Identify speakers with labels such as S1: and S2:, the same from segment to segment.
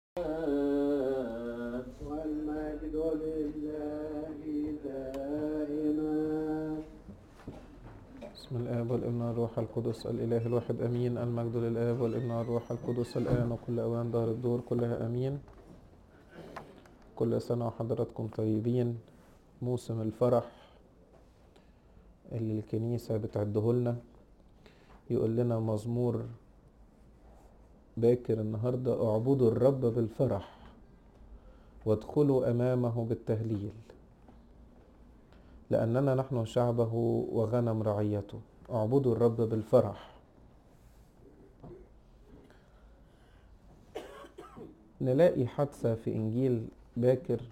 S1: والمجد لله دائما
S2: بسم الآب والابن والروح القدس الإله الواحد أمين المجد للآب والابن والروح القدس الآن وكل أوان دار الدور كلها أمين كل سنة وحضراتكم طيبين موسم الفرح اللي الكنيسة بتعده لنا يقول لنا مزمور باكر النهاردة اعبدوا الرب بالفرح وادخلوا أمامه بالتهليل لأننا نحن شعبه وغنم رعيته اعبدوا الرب بالفرح نلاقي حادثة في إنجيل باكر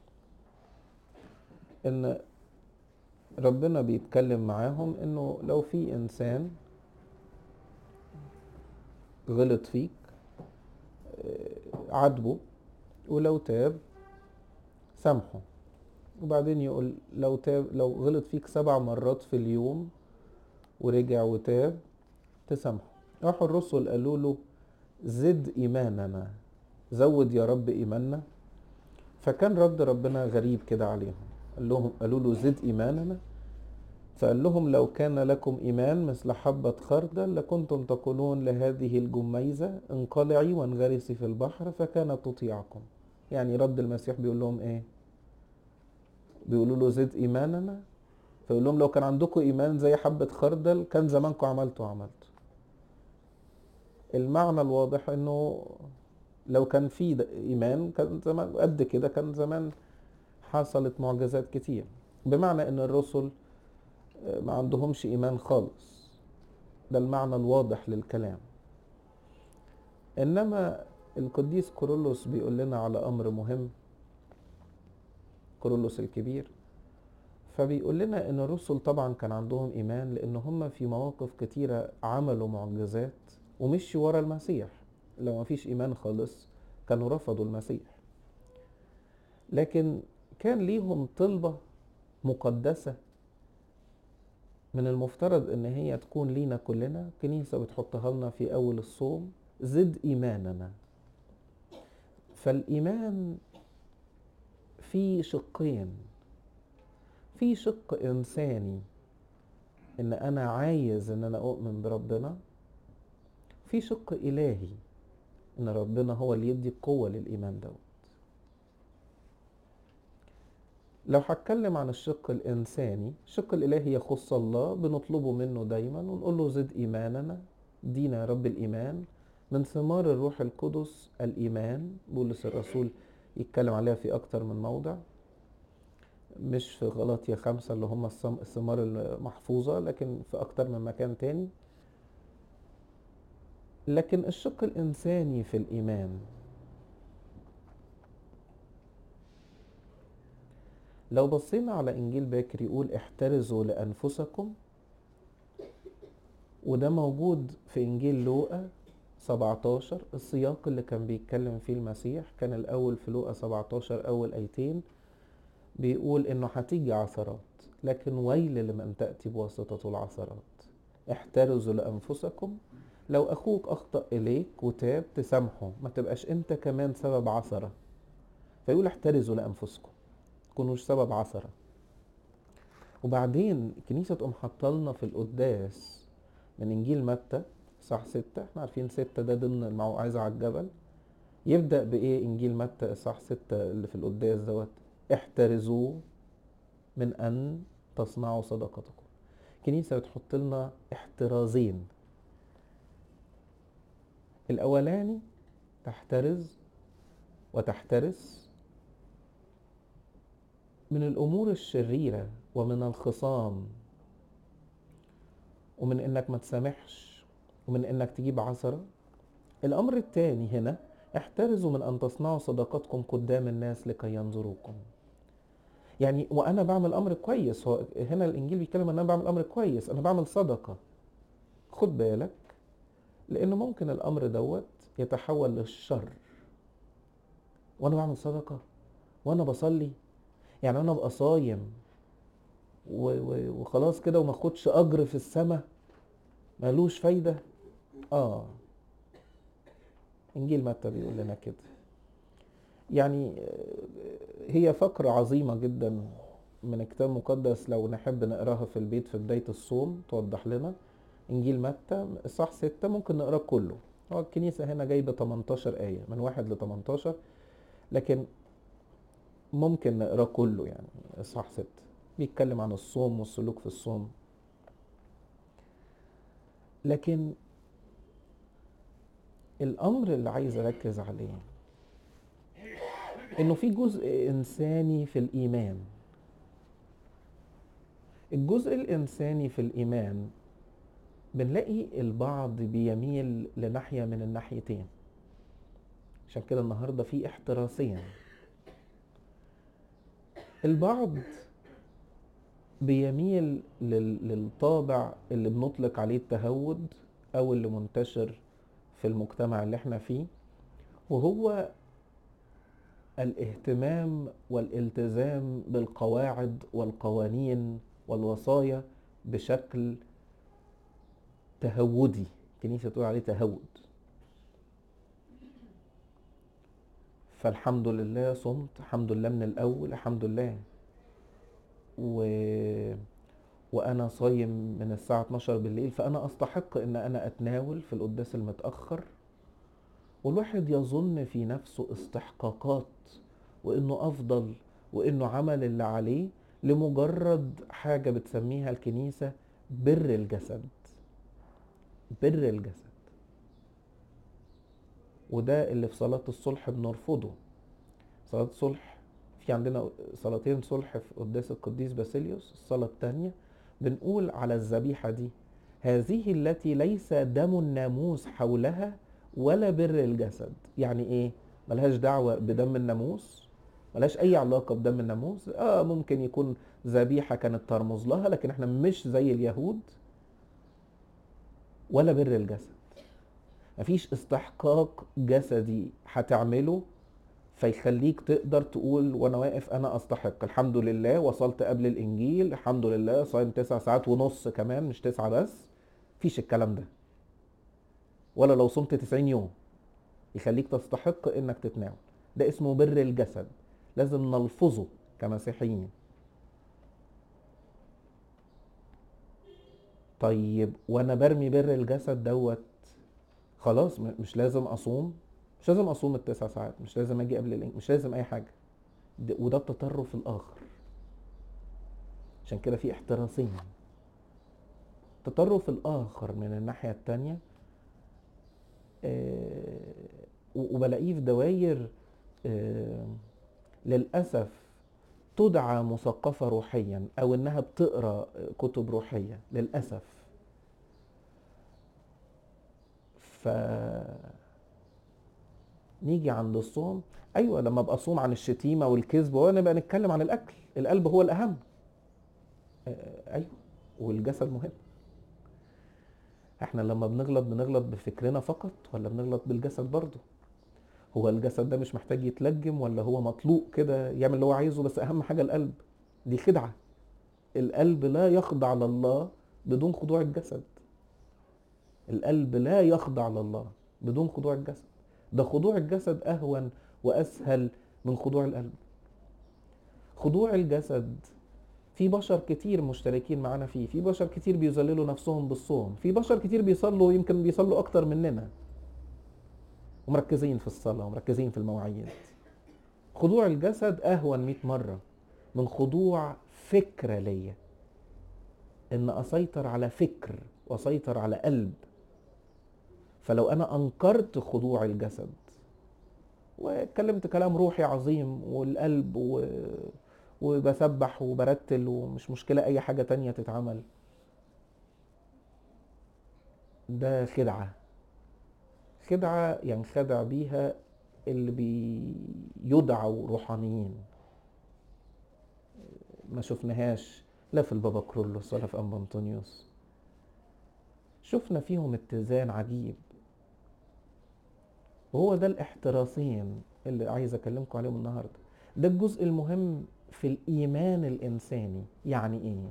S2: إن ربنا بيتكلم معاهم إنه لو في إنسان غلط فيك آه، عاتبه ولو تاب سامحه وبعدين يقول لو تاب لو غلط فيك سبع مرات في اليوم ورجع وتاب تسامحه راحوا الرسل قالوا له زد ايماننا زود يا رب ايماننا فكان رد ربنا غريب كده عليهم قال لهم قالوا له زد ايماننا فقال لهم لو كان لكم ايمان مثل حبه خردل لكنتم تقولون لهذه الجميزه انقلعي وانغرسي في البحر فكانت تطيعكم يعني رد المسيح بيقول لهم ايه بيقولوا له زد ايماننا فيقول لهم لو كان عندكم ايمان زي حبه خردل كان زمانكم عملتوا عملتوا المعنى الواضح انه لو كان في د- ايمان كان زمان قد كده كان زمان حصلت معجزات كتير بمعنى ان الرسل آه، ما عندهمش ايمان خالص ده المعنى الواضح للكلام انما القديس كورولوس بيقول لنا على امر مهم كورولوس الكبير فبيقول لنا ان الرسل طبعا كان عندهم ايمان لان هم في مواقف كتيره عملوا معجزات ومشوا ورا المسيح لو ما فيش ايمان خالص كانوا رفضوا المسيح لكن كان ليهم طلبه مقدسه من المفترض ان هي تكون لينا كلنا كنيسه بتحطها لنا في اول الصوم زد ايماننا فالايمان في شقين في شق انساني ان انا عايز ان انا اؤمن بربنا في شق الهي ان ربنا هو اللي يدي القوه للايمان دوت لو هتكلم عن الشق الانساني الشق الالهي يخص الله بنطلبه منه دايما ونقول له زد ايماننا دينا يا رب الايمان من ثمار الروح القدس الايمان بولس الرسول يتكلم عليها في اكتر من موضع مش في غلطية خمسة اللي هم الثم- الثمار المحفوظة لكن في أكتر من مكان تاني لكن الشق الإنساني في الإيمان لو بصينا على إنجيل باكر يقول احترزوا لأنفسكم وده موجود في إنجيل لوقا 17 السياق اللي كان بيتكلم فيه المسيح كان الأول في لوقا 17 أول آيتين بيقول إنه هتيجي عثرات لكن ويل لمن تأتي بواسطة العثرات احترزوا لأنفسكم لو أخوك أخطأ إليك وتاب تسامحه ما تبقاش أنت كمان سبب عثرة فيقول احترزوا لأنفسكم تكونوش سبب عثرة وبعدين الكنيسة تقوم حاطة في القداس من إنجيل متى صح ستة احنا عارفين ستة ده ضمن الموعظة على الجبل يبدأ بإيه إنجيل متى صح ستة اللي في القداس دوت احترزوا من أن تصنعوا صدقتكم الكنيسة بتحط لنا احترازين الأولاني تحترز وتحترس من الأمور الشريرة ومن الخصام ومن إنك ما تسامحش ومن إنك تجيب عثرة الأمر الثاني هنا احترزوا من أن تصنعوا صدقاتكم قدام الناس لكي ينظروكم يعني وأنا بعمل أمر كويس هو هنا الإنجيل بيتكلم إن أنا بعمل أمر كويس أنا بعمل صدقة خد بالك لأنه ممكن الأمر دوت يتحول للشر وأنا بعمل صدقة وأنا بصلي يعني أنا أبقى صايم و- و- وخلاص كده وما اخدش أجر في السماء ملوش فايدة آه إنجيل متى بيقول لنا كده يعني آه، هي فقرة عظيمة جدا من الكتاب المقدس لو نحب نقراها في البيت في بداية الصوم توضح لنا إنجيل متى إصحاح ستة ممكن نقراه كله هو الكنيسة هنا جايبة 18 آية من واحد ل 18 لكن ممكن نقراه كله يعني إصحاح ستة بيتكلم عن الصوم والسلوك في الصوم لكن الأمر اللي عايز أركز عليه إنه في جزء إنساني في الإيمان الجزء الإنساني في الإيمان بنلاقي البعض بيميل لناحية من الناحيتين عشان كده النهاردة في احتراسيا البعض بيميل لل- للطابع اللي بنطلق عليه التهود او اللي منتشر في المجتمع اللي احنا فيه وهو الاهتمام والالتزام بالقواعد والقوانين والوصايا بشكل تهودي كنيسة تقول عليه تهود فالحمد لله صمت الحمد لله من الأول الحمد لله و... وأنا صايم من الساعة 12 بالليل فأنا أستحق إن أنا أتناول في القداس المتأخر والواحد يظن في نفسه استحقاقات وإنه أفضل وإنه عمل اللي عليه لمجرد حاجة بتسميها الكنيسة بر الجسد بر الجسد وده اللي في صلاة الصلح بنرفضه صلاة الصلح في عندنا صلاتين صلح في قداس القديس باسيليوس الصلاة الثانية بنقول على الذبيحة دي هذه التي ليس دم الناموس حولها ولا بر الجسد يعني ايه ملهاش دعوة بدم الناموس ملهاش اي علاقة بدم الناموس اه ممكن يكون ذبيحة كانت ترمز لها لكن احنا مش زي اليهود ولا بر الجسد مفيش استحقاق جسدي هتعمله فيخليك تقدر تقول وانا واقف انا استحق الحمد لله وصلت قبل الانجيل الحمد لله صايم تسع ساعات ونص كمان مش تسعة بس مفيش الكلام ده ولا لو صمت 90 يوم يخليك تستحق انك تتناول ده اسمه بر الجسد لازم نلفظه كمسيحيين طيب وانا برمي بر الجسد دوت خلاص م- مش لازم اصوم مش لازم اصوم التسع ساعات مش لازم اجي قبل الإنجيل مش لازم اي حاجه ده- وده التطرف الاخر عشان كده في احتراسين التطرف الاخر من الناحيه التانية آه، و- وبلاقيه في دواير آه، للاسف تدعى مثقفه روحيا او انها بتقرا كتب روحيه للاسف ف نيجي عند الصوم ايوه لما ابقى صوم عن الشتيمه والكذب ونبقى نتكلم عن الاكل القلب هو الاهم آه، ايوه والجسد مهم احنا لما بنغلط بنغلط بفكرنا فقط ولا بنغلط بالجسد برضه هو الجسد ده مش محتاج يتلجم ولا هو مطلوق كده يعمل اللي هو عايزه بس اهم حاجه القلب دي خدعه القلب لا يخضع لله بدون خضوع الجسد القلب لا يخضع لله بدون خضوع الجسد ده خضوع الجسد اهون واسهل من خضوع القلب خضوع الجسد في بشر كتير مشتركين معانا فيه في بشر كتير بيذللوا نفسهم بالصوم في بشر كتير بيصلوا يمكن بيصلوا اكتر مننا ومركزين في الصلاة ومركزين في المواعيد خضوع الجسد اهون 100 مرة من خضوع فكرة ليا ان اسيطر على فكر واسيطر على قلب فلو انا انكرت خضوع الجسد واتكلمت كلام روحي عظيم والقلب و... وبسبح وبرتل ومش مشكلة اي حاجة تانية تتعمل ده خدعة خدعة ينخدع بيها اللي بيدعوا روحانيين ما شفناهاش لا في البابا كرولوس ولا في أنبا أنطونيوس شفنا فيهم اتزان عجيب وهو ده الاحتراسين اللي عايز اكلمكم عليهم النهارده ده الجزء المهم في الايمان الانساني يعني ايه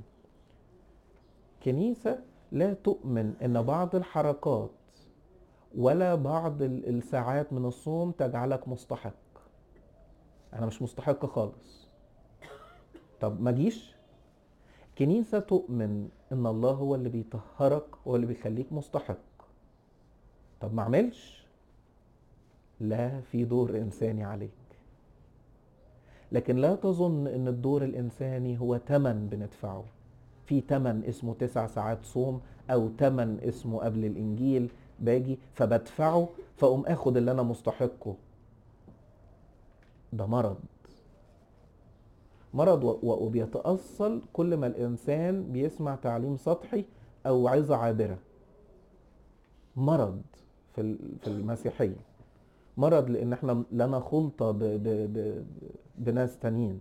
S2: كنيسه لا تؤمن ان بعض الحركات ولا بعض ال- الساعات من الصوم تجعلك مستحق انا مش مستحق خالص طب ما جيش كنيسة تؤمن ان الله هو اللي بيطهرك هو اللي بيخليك مستحق طب ما اعملش لا في دور انساني عليك لكن لا تظن ان الدور الانساني هو تمن بندفعه في تمن اسمه تسع ساعات صوم او تمن اسمه قبل الانجيل باجي فبدفعه فاقوم اخد اللي انا مستحقه ده مرض مرض و- و- وبيتأصل كل ما الإنسان بيسمع تعليم سطحي أو عظة عابرة مرض في ال- في المسيحية مرض لأن احنا لنا خلطة ب ب ب بناس تانيين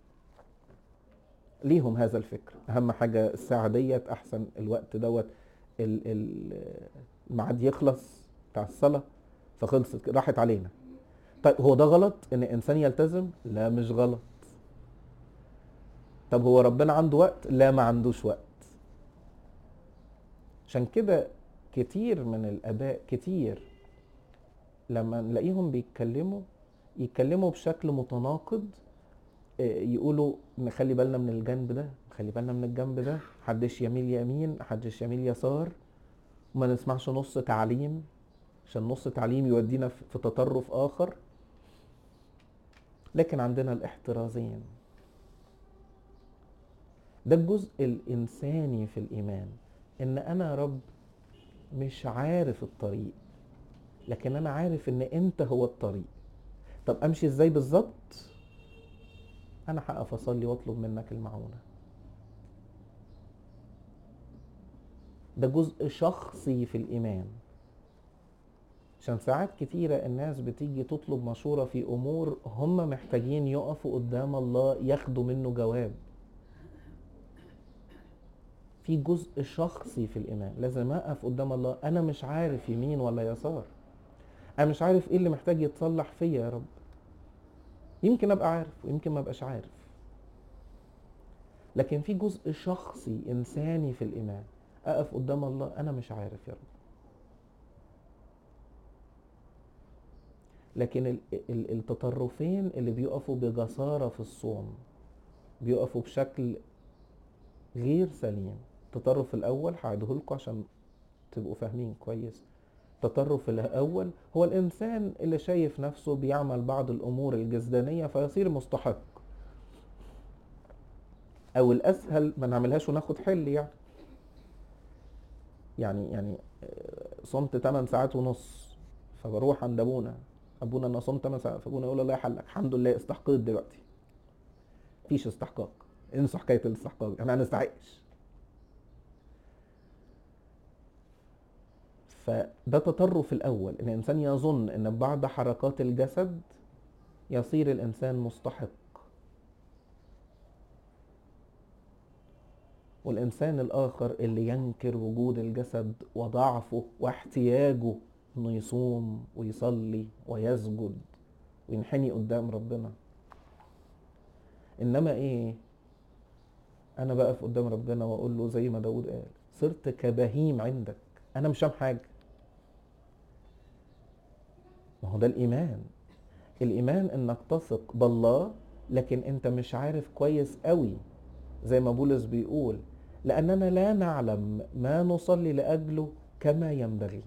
S2: ليهم هذا الفكر أهم حاجة الساعة ديت أحسن الوقت دوت ال- ال- الميعاد يخلص بتاع الصلاة فخلصت راحت علينا طيب هو ده غلط ان انسان يلتزم لا مش غلط طب هو ربنا عنده وقت لا ما عندوش وقت عشان كده كتير من الاباء كتير لما نلاقيهم بيتكلموا يتكلموا بشكل متناقض آه، يقولوا نخلي بالنا من الجنب ده نخلي بالنا من الجنب ده محدش يميل يمين محدش يميل يسار وما نسمعش نص تعليم عشان نص تعليم يودينا في في تطرف اخر لكن عندنا الاحترازين ده الجزء الانساني في الايمان ان انا يا رب مش عارف الطريق لكن انا عارف ان انت هو الطريق طب امشي ازاي بالظبط انا هقف اصلي واطلب منك المعونه ده جزء شخصي في الايمان عشان ساعات كتيرة الناس بتيجي تطلب مشورة في أمور هم محتاجين يقفوا قدام الله ياخدوا منه جواب في جزء شخصي في الإيمان لازم أقف قدام الله أنا مش عارف يمين ولا يسار أنا مش عارف إيه اللي محتاج يتصلح فيا يا رب يمكن أبقى عارف ويمكن ما أبقاش عارف لكن في جزء شخصي إنساني في الإيمان أقف قدام الله أنا مش عارف يا رب لكن ال- ال- التطرفين اللي بيقفوا بجسارة في الصوم بيقفوا بشكل غير سليم التطرف الأول هعيده لكم عشان تبقوا فاهمين كويس التطرف الأول هو الإنسان اللي شايف نفسه بيعمل بعض الأمور الجسدانية فيصير مستحق أو الأسهل ما نعملهاش وناخد حل يعني يعني يعني آه، صمت 8 ساعات ونص فبروح عند ابونا ابونا انا صمت 8 ساعات فابونا يقول الله يحلك الحمد لله استحقيت دلوقتي مفيش استحقاق انسوا حكايه الاستحقاق انا ما نستحقش فده تطرف الاول ان الانسان يظن ان ببعض حركات الجسد يصير الانسان مستحق والإنسان الآخر اللي ينكر وجود الجسد وضعفه واحتياجه إنه يصوم ويصلي ويسجد وينحني قدام ربنا إنما إيه أنا بقف قدام ربنا وأقول له زي ما داود قال صرت كبهيم عندك أنا مش فاهم حاجة ما هو ده الإيمان الإيمان إنك تثق بالله لكن أنت مش عارف كويس قوي زي ما بولس بيقول لأننا لا نعلم ما نصلي لأجله كما ينبغي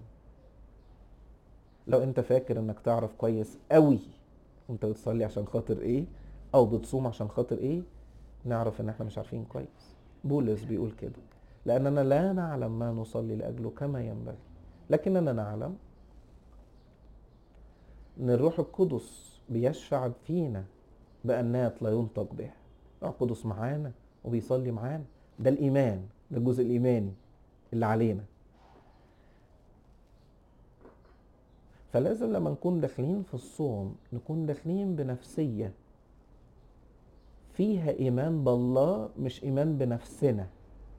S2: لو انت فاكر انك تعرف كويس قوي انت بتصلي عشان خاطر ايه او بتصوم عشان خاطر ايه نعرف ان احنا مش عارفين كويس بولس بيقول كده لأننا لا نعلم ما نصلي لأجله كما ينبغي لكننا نعلم ان الروح القدس بيشفع فينا بأنات لا ينطق بها الروح القدس معانا وبيصلي معانا ده الإيمان ده الجزء الإيماني اللي علينا فلازم لما نكون داخلين في الصوم نكون داخلين بنفسية فيها إيمان بالله مش إيمان بنفسنا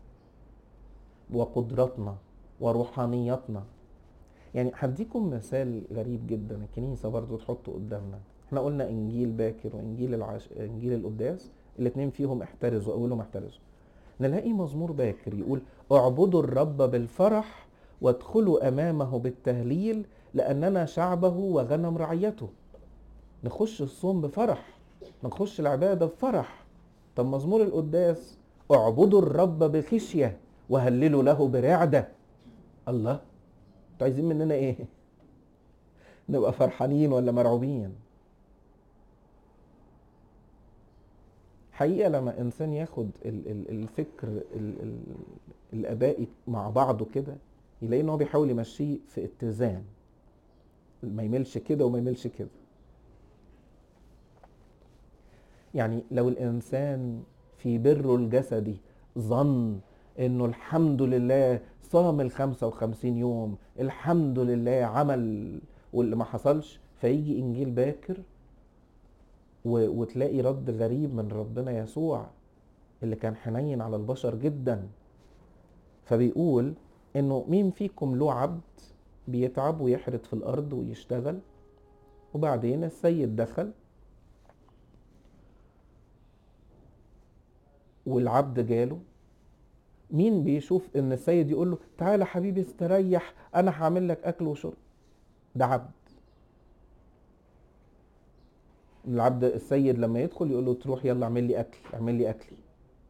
S2: وقدراتنا وروحانيتنا يعني هديكم مثال غريب جدا الكنيسة برضو تحطه قدامنا احنا قلنا انجيل باكر وانجيل العش... انجيل القداس الاتنين فيهم احترزوا اولهم احترزوا نلاقي مزمور باكر يقول اعبدوا الرب بالفرح وادخلوا امامه بالتهليل لاننا شعبه وغنم رعيته نخش الصوم بفرح نخش العبادة بفرح طب مزمور القداس اعبدوا الرب بخشية وهللوا له برعدة الله انتوا عايزين مننا ايه نبقى فرحانين ولا مرعوبين حقيقة لما إنسان ياخد ال- ال- الفكر ال- ال- الآبائي مع بعضه كده يلاقي إن هو بيحاول يمشيه في اتزان ما يميلش كده وما يميلش كده يعني لو الإنسان في بره الجسدي ظن إنه الحمد لله صام ال 55 يوم الحمد لله عمل واللي ما حصلش فيجي إنجيل باكر و- وتلاقي رد غريب من ربنا يسوع اللي كان حنين على البشر جدا فبيقول انه مين فيكم له عبد بيتعب ويحرث في الارض ويشتغل وبعدين السيد دخل والعبد جاله مين بيشوف ان السيد يقول له تعالى حبيبي استريح انا هعمل لك اكل وشرب ده عبد العبد السيد لما يدخل يقول له تروح يلا اعمل لي اكل اعمل لي اكلي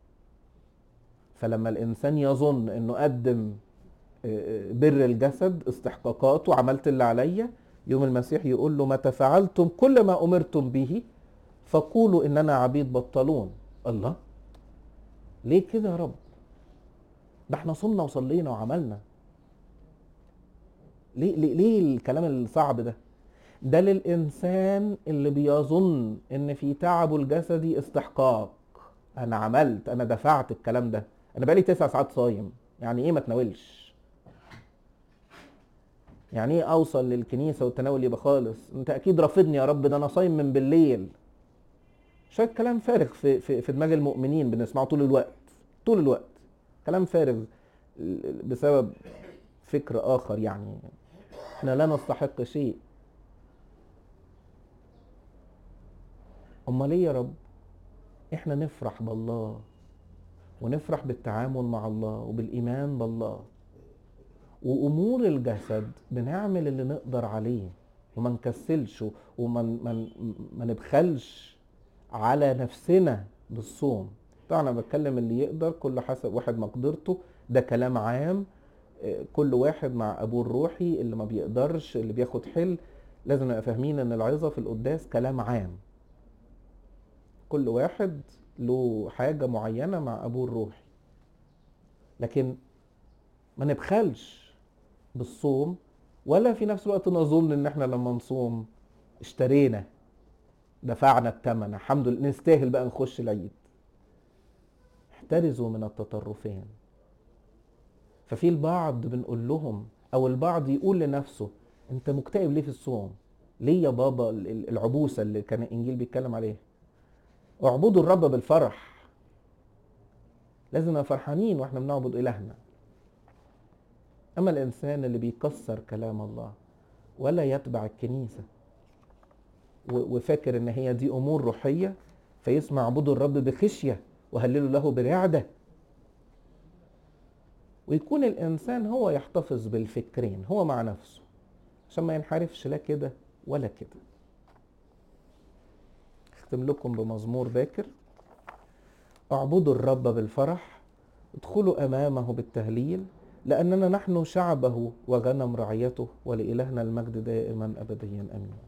S2: فلما الانسان يظن انه قدم آه، بر الجسد استحقاقاته عملت اللي عليا يوم المسيح يقول له متى فعلتم كل ما امرتم به فقولوا اننا عبيد بطلون الله ليه كده يا رب ده احنا صمنا وصلينا وعملنا ليه ليه, ليه الكلام الصعب ده ده للإنسان اللي بيظن إن في تعبه الجسدي استحقاق أنا عملت أنا دفعت الكلام ده أنا بقالي تسع ساعات صايم يعني إيه ما تناولش يعني إيه أوصل للكنيسة والتناول يبقى خالص أنت أكيد رافضني يا رب ده أنا صايم من بالليل شوية كلام فارغ في, في, في دماغ المؤمنين بنسمعه طول الوقت طول الوقت كلام فارغ بسبب فكر آخر يعني احنا لا نستحق شيء امال ايه يا رب احنا نفرح بالله ونفرح بالتعامل مع الله وبالايمان بالله وامور الجسد بنعمل اللي نقدر عليه وما نكسلش وما ما ما نبخلش على نفسنا بالصوم طبعا انا بتكلم اللي يقدر كل حسب واحد مقدرته ده كلام عام آه، كل واحد مع ابوه الروحي اللي ما بيقدرش اللي بياخد حل لازم نبقى فاهمين ان العظه في القداس كلام عام كل واحد له حاجة معينة مع أبوه الروحي لكن ما نبخلش بالصوم ولا في نفس الوقت نظن ان احنا لما نصوم اشترينا دفعنا الثمن الحمد لله نستاهل بقى نخش العيد احترزوا من التطرفين ففي البعض بنقول لهم او البعض يقول لنفسه انت مكتئب ليه في الصوم ليه يا بابا ال- ال- العبوسه اللي كان الانجيل بيتكلم عليها اعبدوا الرب بالفرح لازم نبقى فرحانين واحنا بنعبد الهنا اما الانسان اللي بيكسر كلام الله ولا يتبع الكنيسه و- وفاكر ان هي دي امور روحيه فيسمع اعبدوا الرب بخشيه وهللوا له برعده ويكون الانسان هو يحتفظ بالفكرين هو مع نفسه عشان ما ينحرفش لا كده ولا كده اختم لكم بمزمور باكر اعبدوا الرب بالفرح ادخلوا امامه بالتهليل لاننا نحن شعبه وغنم رعيته ولالهنا المجد دائما ابديا امين